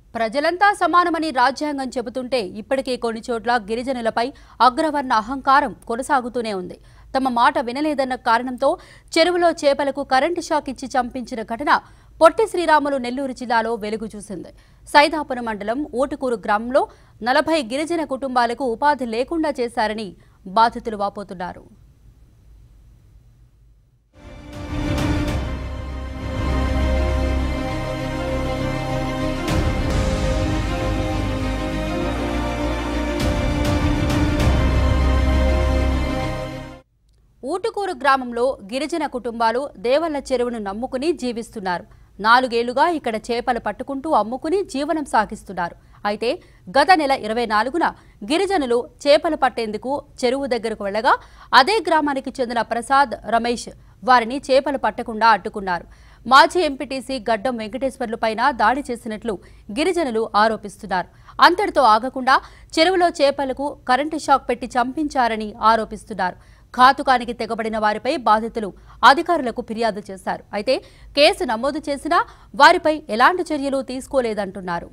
ప్రజలంతా సమానమని రాజ్యాంగం చెబుతుంటే ఇప్పటికే కొన్ని చోట్ల గిరిజనులపై అగ్రవర్ణ అహంకారం కొనసాగుతూనే ఉంది తమ మాట వినలేదన్న కారణంతో చెరువులో చేపలకు కరెంటు షాక్ ఇచ్చి చంపించిన ఘటన పొట్టి శ్రీరాములు నెల్లూరు జిల్లాలో వెలుగు చూసింది సైదాపురం మండలం ఊటుకూరు గ్రామంలో నలభై గిరిజన కుటుంబాలకు ఉపాధి లేకుండా చేశారని బాధితులు వాపోతున్నారు ఊటుకూరు గ్రామంలో గిరిజన కుటుంబాలు దేవళ్ల చెరువును నమ్ముకుని జీవిస్తున్నారు నాలుగేళ్లుగా ఇక్కడ చేపలు పట్టుకుంటూ అమ్ముకుని జీవనం సాగిస్తున్నారు అయితే గత నెల ఇరవై నాలుగున గిరిజనులు చేపలు పట్టేందుకు చెరువు దగ్గరకు వెళ్లగా అదే గ్రామానికి చెందిన ప్రసాద్ రమేష్ వారిని చేపలు పట్టకుండా అడ్డుకున్నారు మాజీ ఎంపీటీసీ గడ్డం వెంకటేశ్వర్లపైన దాడి చేసినట్లు గిరిజనులు ఆరోపిస్తున్నారు అంతటితో ఆగకుండా చెరువులో చేపలకు కరెంటు షాక్ పెట్టి చంపించారని ఆరోపిస్తున్నారు ఘాతుకానికి తెగబడిన వారిపై బాధితులు అధికారులకు ఫిర్యాదు చేశారు అయితే కేసు నమోదు చేసినా వారిపై ఎలాంటి చర్యలు తీసుకోలేదంటున్నారు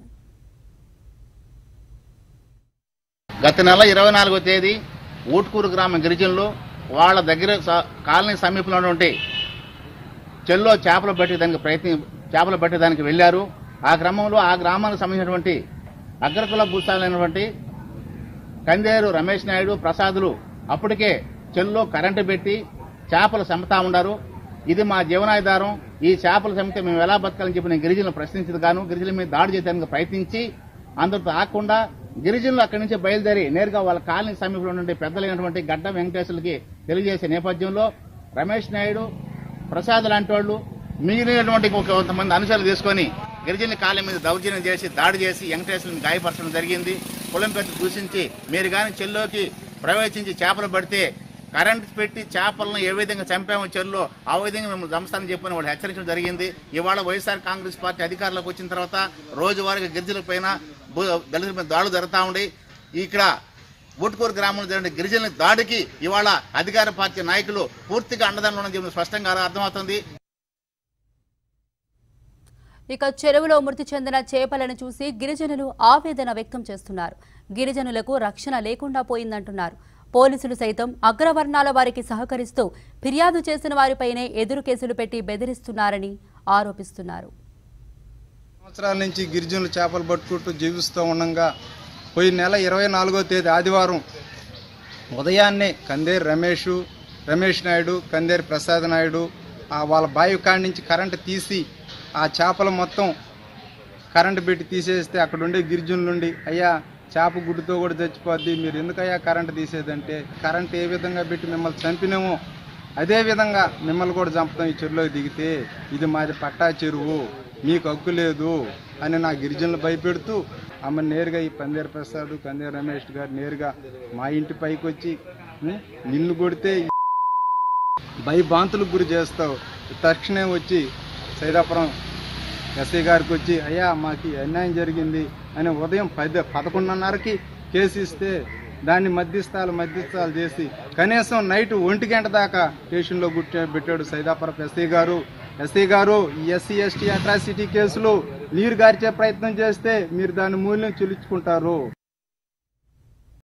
గత నెల ఇరవై నాలుగో తేదీ ఊట్కూరు గ్రామ గిరిజనులు వాళ్ళ దగ్గర స- కాలనీ సమీపంలో ఉన్నటువంటి చెల్లో చేపలు పట్టేదానికి ప్రయత్ని చేపలు పట్టేదానికి వెళ్లారు ఆ క్రమంలో ఆ గ్రామానికి సంబంధించినటువంటి అగ్రకుల భూస్థాలైనటువంటి కందేరు రమేష్ నాయుడు ప్రసాదులు అప్పటికే చెల్లో కరెంటు పెట్టి చేపలు సమ్ముతా ఉన్నారు ఇది మా జీవనాధారం ఈ చేపలు సమ్మితే మేము ఎలా బతకాలని చెప్పి నేను గిరిజనులు ప్రశ్నించదు గాను గిరిజనుల మీద దాడి చేయడానికి ప్రయత్నించి అందరితో ఆగకుండా గిరిజనులు అక్కడి నుంచి బయలుదేరి నేరుగా వాళ్ళ కాలనీ సమీపంలో నుండి పెద్దలైనటువంటి గడ్డ వెంకటేశ్వరులకి తెలియజేసే నేపథ్యంలో రమేష్ నాయుడు ప్రసాద్ లాంటి వాళ్ళు మిగిలినటువంటి ఒక కొంతమంది అనుచరులు తీసుకొని గిరిజనుల కాలం మీద దౌర్జన్యం చేసి దాడి చేసి వెంకటేశ్వరుని గాయపరచడం జరిగింది కులం పెట్టి దూషించి మీరు కానీ చెల్లోకి ప్రవేశించి చేపలు పడితే కరెంట్ పెట్టి చేపలను ఏ విధంగా చంపామో చెల్లో ఆ విధంగా మేము చంపుతానని చెప్పని వాళ్ళు హెచ్చరించడం జరిగింది ఇవాళ వైఎస్ఆర్ కాంగ్రెస్ పార్టీ అధికారంలోకి వచ్చిన తర్వాత రోజువారీగా గిరిజనుల పైన భూ- దళితుల మీద దాడులు జరుగుతూ ఉండి ఇక్కడ బూట్కూరు గ్రామంలో జరిగిన గిరిజనుల దాడికి ఇవాళ అధికార పార్టీ నాయకులు పూర్తిగా అండదండలు ఉన్నారని చెప్పి స్పష్టంగా అర్థమవుతుంది ఇక చెరువులో మృతి చెందిన చేపలను చూసి గిరిజనులు ఆవేదన వ్యక్తం చేస్తున్నారు గిరిజనులకు రక్షణ లేకుండా పోయిందంటున్నారు పోలీసులు సైతం అగ్రవర్ణాల వారికి సహకరిస్తూ ఫిర్యాదు చేసిన వారిపైనే ఎదురు కేసులు పెట్టి బెదిరిస్తున్నారని ఆరోపిస్తున్నారు సంవత్సరాల నుంచి గిరిజనులు చేపలు పట్టుకుంటూ జీవిస్తూ ఉండగా పోయిన నెల ఇరవై నాలుగో తేదీ ఆదివారం ఉదయాన్నే కందేరి రమేష్ రమేష్ నాయుడు కందేరి ప్రసాద్ నాయుడు ఆ వాళ్ళ బావి కాడి నుంచి కరెంటు తీసి ఆ చేపలు మొత్తం కరెంటు పెట్టి తీసేస్తే అక్కడ ఉండే గిరిజనుల నుండి అయ్యా చేప గుడ్డుతో కూడా చచ్చిపోద్ది మీరు ఎందుకయ్యా కరెంటు తీసేదంటే కరెంట్ ఏ విధంగా పెట్టి మిమ్మల్ని చంపినామో అదే విధంగా మిమ్మల్ని కూడా చంపుతాం ఈ చెరువులోకి దిగితే ఇది మాది పట్టా చెరువు మీకు హక్కు లేదు అని నా గిరిజనులు భయపెడుతూ ఆమె నేరుగా ఈ పందేరు ప్రసాద్ కందేరు రమేష్ గారు నేరుగా మా ఇంటి పైకి వచ్చి "ఉం, నిన్ను కొడితే భయభాంతులకు గురి చేస్తావు తక్షణమే వచ్చి సైదాపురం ఎస్ఐ గారికి వచ్చి అయ్యా మాకు ఈ అన్యాయం జరిగింది అని ఉదయం పది పదకొండున్నరకి కేసు ఇస్తే దాన్ని మధ్యస్థాలు మధ్యస్థాలు చేసి కనీసం నైట్ ఒంటి గంట దాకా స్టేషన్లో గుట్టే పెట్టాడు సైదాపురం ఎస్ఐ గారు ఎస్ఐ గారు ఈ ఎస్సీ ఎస్టీ అట్రాసిటీ కేసులు నీరు గార్చే ప్రయత్నం చేస్తే మీరు దాని మూల్యం చెల్లించుకుంటారు